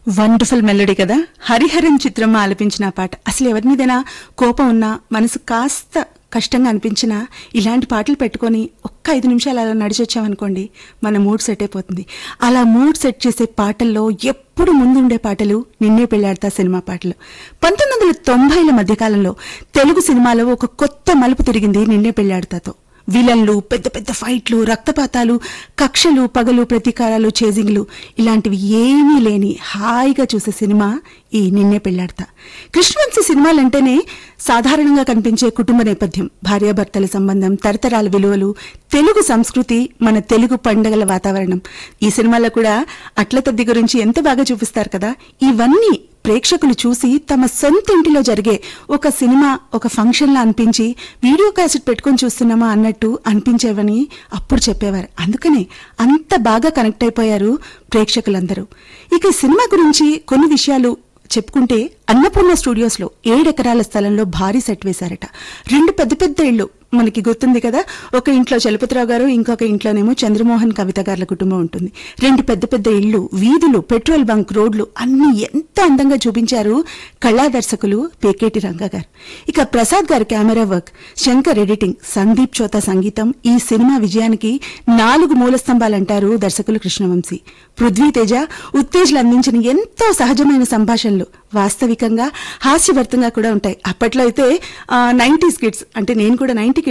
wonderful melody కదా హరిహరన్ చిత్రం ఆలపించిన ఆ పాట అసలు ఎవరి మీదైనా కోపం ఉన్నా మనసు కాస్త కష్టంగా అనిపించినా ఇలాంటి పాటలు పెట్టుకొని ఒక్క ఐదు నిమిషాలు అలా నడిచొచ్చామనుకోండి మన మూడ్ సెట్ అయిపోతుంది అలా మూడ్ సెట్ చేసే పాటల్లో ఎప్పుడు ముందుండే పాటలు నిన్నే పెళ్లాడతా సినిమా పాటలు పంతొమ్మిది వందల తొంభైల మధ్యకాలంలో తెలుగు సినిమాలో ఒక కొత్త మలుపు తిరిగింది నిన్నే పెళ్లాడతాతో విలన్లు పెద్ద పెద్ద ఫైట్లు రక్తపాతాలు కక్షలు పగలు ప్రతీకారాలు చేజింగ్లు ఇలాంటివి ఏమీ లేని హాయిగా చూసే సినిమా ఈ నిన్నే పెళ్లాడతా కృష్ణవంశీ సినిమాలంటేనే సాధారణంగా కనిపించే కుటుంబ నేపథ్యం భార్యాభర్తల సంబంధం తరతరాల విలువలు తెలుగు సంస్కృతి మన తెలుగు పండగల వాతావరణం ఈ సినిమాలో కూడా అట్ల తద్ది గురించి ఎంత బాగా చూపిస్తారు కదా ఇవన్నీ ప్రేక్షకులు చూసి తమ సొంత ఇంటిలో జరిగే ఒక సినిమా ఒక ఫంక్షన్లా అనిపించి వీడియో క్యాసెట్ పెట్టుకొని చూస్తున్నామా అన్నట్టు అనిపించేవని అప్పుడు చెప్పేవారు అందుకనే అంత బాగా కనెక్ట్ అయిపోయారు ప్రేక్షకులందరూ ఇక ఈ సినిమా గురించి కొన్ని విషయాలు చెప్పుకుంటే అన్నపూర్ణ స్టూడియోస్ లో ఏడెకరాల స్థలంలో భారీ సెట్ వేశారట రెండు పెద్ద పెద్ద ఇళ్ళు మనకి గుర్తుంది కదా ఒక ఇంట్లో చలపతిరావు గారు ఇంకొక ఇంట్లోనేమో చంద్రమోహన్ కవిత గారుల కుటుంబం ఉంటుంది రెండు పెద్ద పెద్ద ఇళ్ళు వీధులు పెట్రోల్ బంక్ రోడ్లు అన్ని ఎంత అందంగా చూపించారు కళా దర్శకులు పేకేటి రంగా గారు ఇక ప్రసాద్ గారి camera work Shankar editing Sandeep Chota సంగీతం ఈ సినిమా విజయానికి నాలుగు మూల స్తంభాలంటారు దర్శకులు కృష్ణవంశీ పృథ్వీ తేజ ఉత్తేజలు అందించిన ఎంతో సహజమైన సంభాషణలు వాస్తవికంగా హాస్యభరితంగా కూడా ఉంటాయి అప్పట్లో అయితే నైన్టీస్ కిడ్స్ అంటే నేను కూడా నైన్టీ